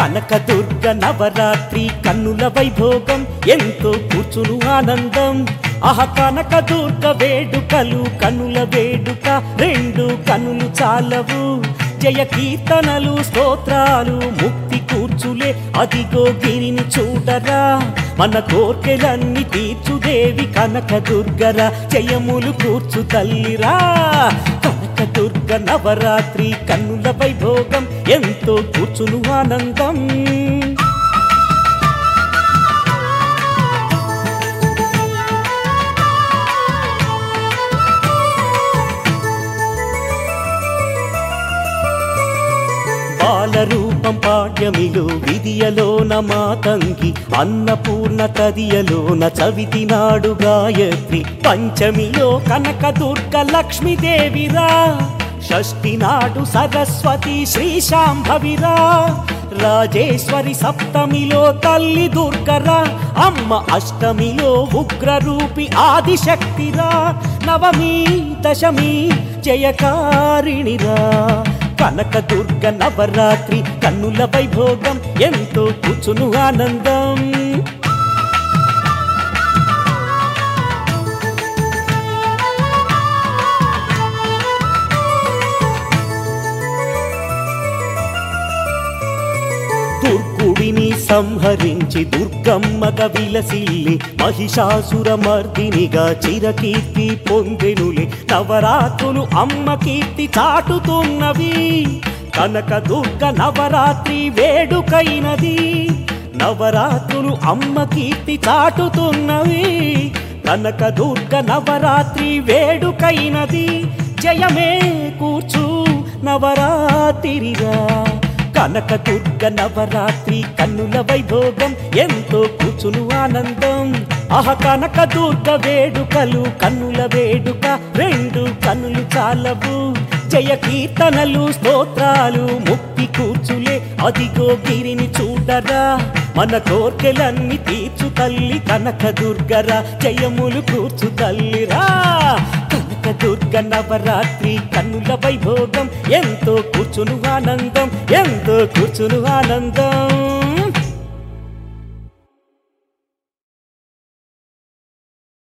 కనకదుర్గ నవరాత్రి కన్నుల వైభోగం ఎంతో కూర్చును ఆనందం అహ కనకదుర్గ వేడుకలు కన్నుల వేడుక రెండు కన్నులు చాలవు జయ కీర్తనలు స్తోత్రాలు ముక్తి కూర్చులే అదిగో గిరిని చూడరా మన కోర్కెలన్నీ తీర్చుదేవి కనకదుర్గరా జయములు కూర్చు తల్లిరా కనకదుర్గ నవరాత్రి కన్నుల వైభోగం ఎంతో కూర్చును ఆనందం బాలరూపం పాడ్యమిలో విధియలోన మాతంగి అన్నపూర్ణ తదియలోన చవితి నాడు గాయత్రి పంచమిలో కనకదుర్గ లక్ష్మీదేవిరా షష్ఠి నాడు సరస్వతి శ్రీశాంభవిరా రాజేశ్వరి సప్తమిలో తల్లి దుర్గరా అమ్మ అష్టమిలో ఉగ్రరూపి ఆదిశక్తిరా నవమి దశమి జయకారిణిరా కనకదుర్గ నవరాత్రి కన్నుల వైభోగం ఎంతో కూర్చును ఆనందం దుర్గుడిని సంహరించి దుర్గమ్మగ విలసిల్లి మహిషాసుర మర్దినిగా చిరకీర్తి పొందెనులే నవరాత్రులు అమ్మ కీర్తి చాటుతున్నవి కనక దుర్గ నవరాత్రి వేడుకైనది నవరాత్రులు అమ్మ కీర్తి చాటుతున్నవి కనక దుర్గ నవరాత్రి వేడుకైనది జయమే కూర్చు నవరాత్రిరా కనక దుర్గ నవరాత్రి కన్నుల వైభోగం ఎంతో కూర్చును ఆనందం అహ కనక దుర్గ వేడుకలు కన్నుల వేడుక రెండు కన్నులు చాలవు జయ కీర్తనలు స్తోత్రాలు ముక్తి కూర్చులే అదిగో గిరిని చూడరా మన కోర్కెలన్నీ తీర్చు తల్లి కనక దుర్గరా జయములు కూర్చు తల్లిరా కనక దుర్గ నవరాత్రి కన్నుల వైభోగం ఎంతో కూర్చును ఆనందం ఎంతో కూర్చును ఆనందం